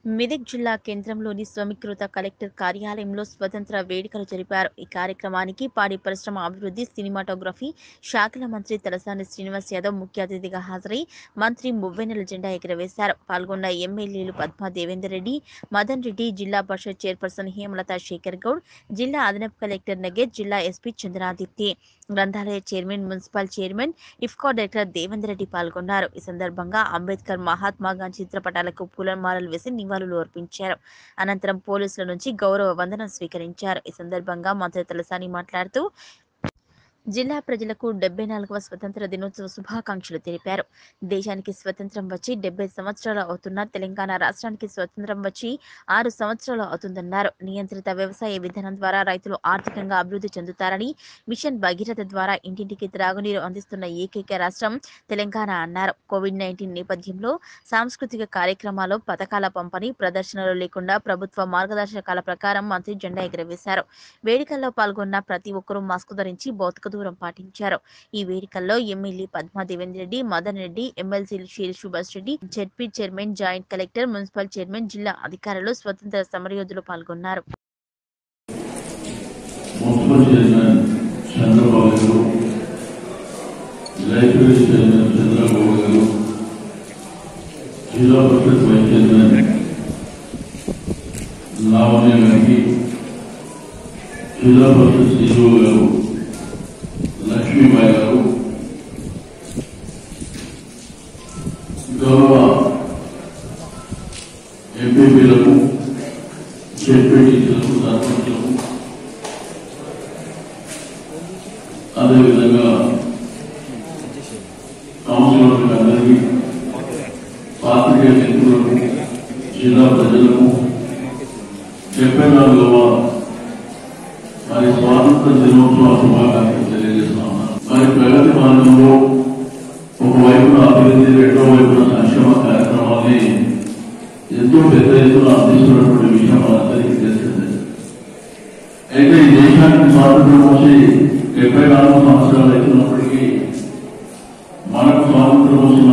మెదక్ జిల్లా కేంద్రంలోని స్వీకృత కలెక్టర్ కార్యాలయంలో స్వతంత్ర వేడుకలు జరిపారు ఈ కార్యక్రమానికి పాడి పరిశ్రమ అభివృద్ధి సినిమాటోగ్రఫీ శాఖల మంత్రి తలసాని శ్రీనివాస్ యాదవ్ ముఖ్య అతిథిగా హాజరై మంత్రి మువ్వెన్నెల జెండా ఎగురవేశారు పాల్గొన్న ఎమ్మెల్యేలు పద్మా దేవేందర్ రెడ్డి మదన్ రెడ్డి జిల్లా పరిషత్ చైర్పర్సన్ హేమలత శేఖర్ గౌడ్ జిల్లా అదనపు కలెక్టర్ నగేత్ జిల్లా ఎస్పీ చంద్రాదిత్య గ్రంథాలయ chairman municipal chairman IFFCO director Devender Reddy పాల్గొన్నారు ఈ సందర్భంగా అంబేద్కర్ మహాత్మా గాంధీ చిత్రపటాలకు పూలమాలలు వేసి నివాళులు అర్పించారు అనంతరం పోలీసుల నుంచి గౌరవ వందనం స్వీకరించారు ఈ సందర్భంగా మంత్రి తలసాని మాట్లాడుతూ జిల్లా ప్రజలకు డెబ్బై నాలుగవ స్వతంత్ర దినోత్సవ శుభాకాంక్షలు తెలిపారు దేశానికి స్వతంత్రం వచ్చి డెబ్బై సంవత్సరాలు అవుతున్న తెలంగాణ రాష్ట్రానికి స్వతంత్రం వచ్చి ఆరు సంవత్సరాలు అవుతుందన్నారు నియంత్రిత వ్యవసాయ విధానం ద్వారా రైతులు ఆర్థికంగా అభివృద్ధి చెందుతారని మిషన్ భగీరథ ద్వారా ఇంటింటికి త్రాగునీరు అందిస్తున్న ఏకైక రాష్ట్రం తెలంగాణ అన్నారు కోవిడ్ నైన్టీన్ నేపథ్యంలో సాంస్కృతిక కార్యక్రమాలు పథకాల పంపిణీ ప్రదర్శనలు లేకుండా ప్రభుత్వ మార్గదర్శకాల ప్రకారం మంత్రి జెండా ఎగురవేశారు వేడుకల్లో పాల్గొన్న ప్రతి ఒక్కరూ మాస్క్ ధరించి భౌతిక దూరం పాటించారు ఈ వేడుకల్లో MLA Padma Devendra Reddy Madan Reddy MLC Sher Subhash Reddy ZP chairman joint collector municipal chairman జిల్లా అధికారులు స్వతంత్ర సమరయోధులు పాల్గొన్నారు మున్సిపల్ చైర్మన్ చంద్రబాబు గారు లైబ్రరీ చైర్మన్ చంద్రబాబు గారు జిల్లా పరిషత్ వైస్ చైర్మన్ లావణ్య గారికి జిల్లా పరిషత్ సీఈఓ గారు లక్ష్మీబాయి గారు గౌరవ ఎంపీపీలకు జెడ్పీటీసీలకు సర్పంచులకు అదేవిధంగా కౌన్సిలర్లకు అందరికీ పాత్రికేయ మిత్రులకు జిల్లా ప్రజలకు డెబ్బై నాలుగవ మరి స్వాతంత్ర దినోత్సవ శుభాకాంక్షలు తెలియజేస్తా ఉన్నాను మరి ప్రగతి మార్గంలో ఒకవైపున అభివృద్ధి రెండో వైపున సంక్షేమ కార్యక్రమాల్ని ఎంతో పెద్ద ఎత్తున అందిస్తున్నటువంటి విషయం మనందరికీ తెలిసిందే అయితే ఈ దేశానికి స్వాతంత్రం వచ్చి డెబ్బై నాలుగు సంవత్సరాలు అవుతున్నప్పటికీ మనకు స్వాతంత్రం వచ్చి